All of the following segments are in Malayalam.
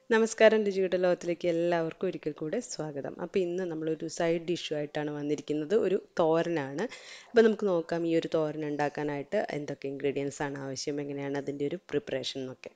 നമസ്കാരം രുചിയുടെ ലോകത്തിലേക്ക് എല്ലാവർക്കും ഒരിക്കൽ കൂടെ സ്വാഗതം അപ്പോൾ ഇന്ന് നമ്മളൊരു സൈഡ് ഡിഷു ആയിട്ടാണ് വന്നിരിക്കുന്നത് ഒരു തോരനാണ് അപ്പോൾ നമുക്ക് നോക്കാം ഈ ഒരു തോരൻ ഉണ്ടാക്കാനായിട്ട് എന്തൊക്കെ ഇൻഗ്രീഡിയൻസ് ആണ് ആവശ്യം എങ്ങനെയാണ് അതിൻ്റെ ഒരു പ്രിപ്പറേഷൻ എന്നൊക്കെ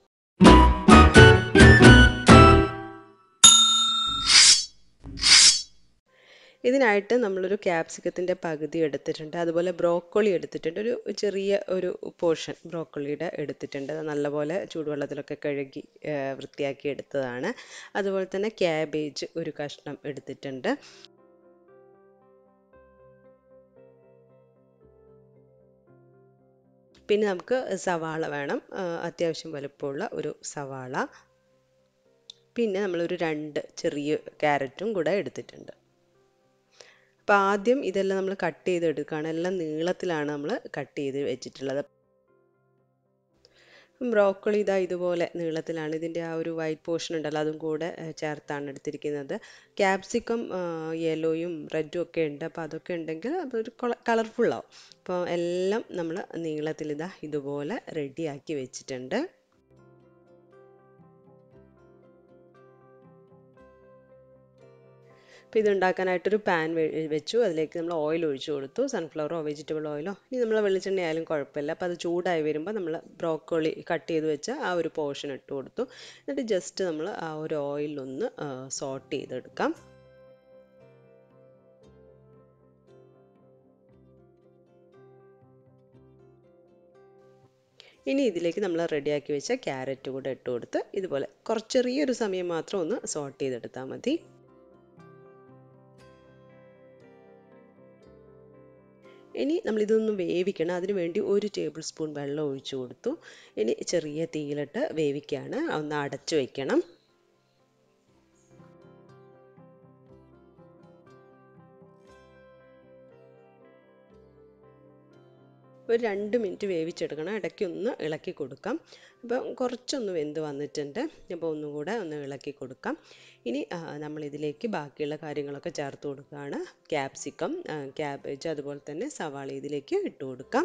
ഇതിനായിട്ട് നമ്മളൊരു ക്യാപ്സിക്കത്തിൻ്റെ പകുതി എടുത്തിട്ടുണ്ട് അതുപോലെ ബ്രോക്കോളി എടുത്തിട്ടുണ്ട് ഒരു ചെറിയ ഒരു പോർഷൻ ബ്രോക്കോളിയുടെ എടുത്തിട്ടുണ്ട് അത് നല്ലപോലെ ചൂടുവെള്ളത്തിലൊക്കെ കഴുകി വൃത്തിയാക്കി എടുത്തതാണ് അതുപോലെ തന്നെ ക്യാബേജ് ഒരു കഷ്ണം എടുത്തിട്ടുണ്ട് പിന്നെ നമുക്ക് സവാള വേണം അത്യാവശ്യം വലുപ്പമുള്ള ഒരു സവാള പിന്നെ നമ്മളൊരു രണ്ട് ചെറിയ ക്യാരറ്റും കൂടെ എടുത്തിട്ടുണ്ട് അപ്പോൾ ആദ്യം ഇതെല്ലാം നമ്മൾ കട്ട് ചെയ്തെടുക്കുകയാണ് എല്ലാം നീളത്തിലാണ് നമ്മൾ കട്ട് ചെയ്ത് വെച്ചിട്ടുള്ളത് ബ്രോക്കോളി ഇതാ ഇതുപോലെ നീളത്തിലാണ് ഇതിൻ്റെ ആ ഒരു വൈറ്റ് പോർഷൻ ഉണ്ടല്ലോ അതും കൂടെ ചേർത്താണ് എടുത്തിരിക്കുന്നത് ക്യാപ്സിക്കം യെല്ലോയും റെഡും ഒക്കെ ഉണ്ട് അപ്പോൾ അതൊക്കെ ഉണ്ടെങ്കിൽ അതൊരു കളർഫുള്ളാവും അപ്പോൾ എല്ലാം നമ്മൾ നീളത്തിൽ ഇതാ ഇതുപോലെ റെഡിയാക്കി വെച്ചിട്ടുണ്ട് അപ്പോൾ ഇത് ഉണ്ടാക്കാനായിട്ടൊരു പാൻ വെച്ചു അതിലേക്ക് നമ്മൾ ഓയിൽ ഒഴിച്ചു കൊടുത്തു സൺഫ്ലവറോ വെജിറ്റബിൾ ഓയിലോ ഇനി നമ്മൾ വെളിച്ചെണ്ണ ആയാലും കുഴപ്പമില്ല അപ്പോൾ അത് ചൂടായി വരുമ്പോൾ നമ്മൾ ബ്രോക്കോളി കട്ട് ചെയ്ത് വെച്ച ആ ഒരു പോർഷൻ ഇട്ട് കൊടുത്തു എന്നിട്ട് ജസ്റ്റ് നമ്മൾ ആ ഒരു ഓയിലൊന്ന് സോട്ട് ചെയ്തെടുക്കാം ഇനി ഇതിലേക്ക് നമ്മൾ റെഡിയാക്കി വെച്ച ക്യാരറ്റ് കൂടെ ഇട്ട് കൊടുത്ത് ഇതുപോലെ കുറച്ച് ചെറിയൊരു സമയം മാത്രം ഒന്ന് സോട്ട് ചെയ്തെടുത്താൽ മതി ഇനി നമ്മൾ ഇതൊന്ന് വേവിക്കണം അതിന് വേണ്ടി ഒരു ടേബിൾ സ്പൂൺ വെള്ളം ഒഴിച്ചു കൊടുത്തു ഇനി ചെറിയ തീയിലിട്ട് വേവിക്കുകയാണ് ഒന്ന് അടച്ചു വയ്ക്കണം ഒരു രണ്ട് മിനിറ്റ് വേവിച്ചെടുക്കണം ഇടയ്ക്ക് ഒന്ന് ഇളക്കി കൊടുക്കാം അപ്പം കുറച്ചൊന്ന് വെന്ത് വന്നിട്ടുണ്ട് അപ്പോൾ ഒന്നുകൂടെ ഒന്ന് ഇളക്കി കൊടുക്കാം ഇനി നമ്മൾ ഇതിലേക്ക് ബാക്കിയുള്ള കാര്യങ്ങളൊക്കെ ചേർത്ത് കൊടുക്കുകയാണ് ക്യാപ്സിക്കം ക്യാബേജ് അതുപോലെ തന്നെ സവാള ഇതിലേക്ക് ഇട്ട് കൊടുക്കാം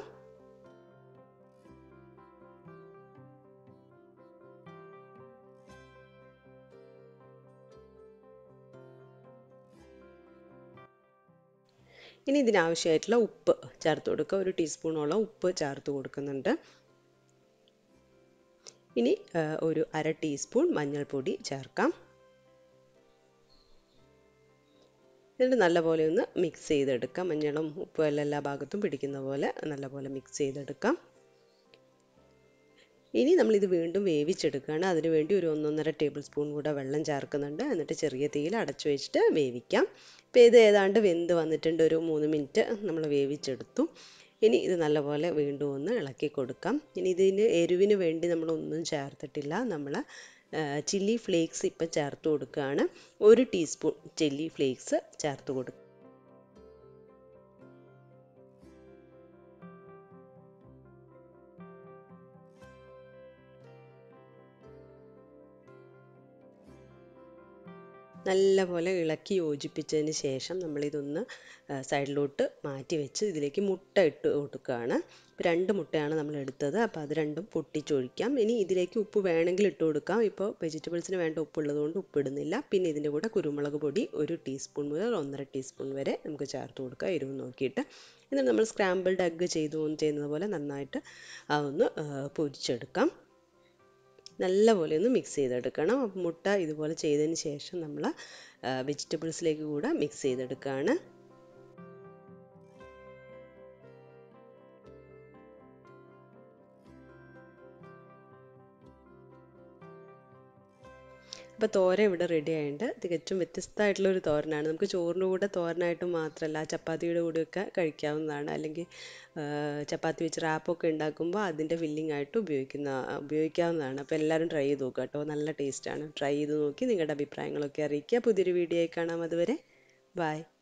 ഇനി ഇതിനാവശ്യമായിട്ടുള്ള ഉപ്പ് ചേർത്ത് കൊടുക്കുക ഒരു ടീസ്പൂണോളം ഉപ്പ് ചേർത്ത് കൊടുക്കുന്നുണ്ട് ഇനി ഒരു അര ടീസ്പൂൺ മഞ്ഞൾപ്പൊടി ചേർക്കാം എന്നിട്ട് നല്ലപോലെ ഒന്ന് മിക്സ് ചെയ്തെടുക്കാം മഞ്ഞളും ഉപ്പും എല്ലാം എല്ലാ ഭാഗത്തും പിടിക്കുന്ന പോലെ നല്ലപോലെ മിക്സ് ചെയ്തെടുക്കാം ഇനി നമ്മളിത് വീണ്ടും വേവിച്ചെടുക്കുകയാണ് അതിന് വേണ്ടി ഒരു ഒന്നൊന്നര ടേബിൾ സ്പൂൺ കൂടെ വെള്ളം ചേർക്കുന്നുണ്ട് എന്നിട്ട് ചെറിയ തീയിൽ അടച്ചു വെച്ചിട്ട് വേവിക്കാം ഇപ്പോൾ ഇത് ഏതാണ്ട് വെന്ത് വന്നിട്ടുണ്ട് ഒരു മൂന്ന് മിനിറ്റ് നമ്മൾ വേവിച്ചെടുത്തു ഇനി ഇത് നല്ലപോലെ വീണ്ടും ഒന്ന് ഇളക്കി കൊടുക്കാം ഇനി ഇതിന് എരിവിന് വേണ്ടി നമ്മളൊന്നും ചേർത്തിട്ടില്ല നമ്മൾ ചില്ലി ഫ്ലേക്സ് ഇപ്പം ചേർത്ത് കൊടുക്കുകയാണ് ഒരു ടീസ്പൂൺ ചില്ലി ഫ്ലേക്സ് ചേർത്ത് കൊടുക്കുക നല്ലപോലെ ഇളക്കി യോജിപ്പിച്ചതിന് ശേഷം നമ്മളിതൊന്ന് സൈഡിലോട്ട് മാറ്റി വെച്ച് ഇതിലേക്ക് മുട്ട ഇട്ട് കൊടുക്കുകയാണ് രണ്ട് മുട്ടയാണ് നമ്മൾ എടുത്തത് അപ്പോൾ അത് രണ്ടും പൊട്ടിച്ചൊഴിക്കാം ഇനി ഇതിലേക്ക് ഉപ്പ് വേണമെങ്കിൽ ഇട്ട് കൊടുക്കാം ഇപ്പോൾ വെജിറ്റബിൾസിന് വേണ്ട ഉപ്പ് ഉള്ളതുകൊണ്ട് ഉപ്പ് ഇടുന്നില്ല പിന്നെ ഇതിൻ്റെ കൂടെ കുരുമുളക് പൊടി ഒരു ടീസ്പൂൺ മുതൽ ഒന്നര ടീസ്പൂൺ വരെ നമുക്ക് ചേർത്ത് കൊടുക്കാം എരിവ് നോക്കിയിട്ട് എന്നിട്ട് നമ്മൾ സ്ക്രാമ്പിൾഡ് എഗ്ഗ് ചെയ്തു ചെയ്യുന്നത് പോലെ നന്നായിട്ട് അതൊന്ന് പൊരിച്ചെടുക്കാം നല്ലപോലെ ഒന്ന് മിക്സ് ചെയ്തെടുക്കണം അപ്പം മുട്ട ഇതുപോലെ ചെയ്തതിന് ശേഷം നമ്മൾ വെജിറ്റബിൾസിലേക്ക് കൂടെ മിക്സ് ചെയ്തെടുക്കുകയാണ് അപ്പോൾ തോരൻ ഇവിടെ റെഡി ആയിട്ടുണ്ട് തികച്ചും വ്യത്യസ്തമായിട്ടുള്ള ഒരു തോരനാണ് നമുക്ക് ചോറിൻ്റെ കൂടെ തോരനായിട്ട് മാത്രമല്ല ചപ്പാത്തിയുടെ കൂടെയൊക്കെ കഴിക്കാവുന്നതാണ് അല്ലെങ്കിൽ ചപ്പാത്തി വെച്ച് റാപ്പൊക്കെ ഉണ്ടാക്കുമ്പോൾ അതിൻ്റെ ഫില്ലിംഗ് ആയിട്ട് ഉപയോഗിക്കുന്ന ഉപയോഗിക്കാവുന്നതാണ് അപ്പോൾ എല്ലാവരും ട്രൈ ചെയ്ത് നോക്കുക കേട്ടോ നല്ല ടേസ്റ്റാണ് ട്രൈ ചെയ്ത് നോക്കി നിങ്ങളുടെ അഭിപ്രായങ്ങളൊക്കെ അറിയിക്കുക പുതിയൊരു വീഡിയോ ആയി കാണാം അതുവരെ ബൈ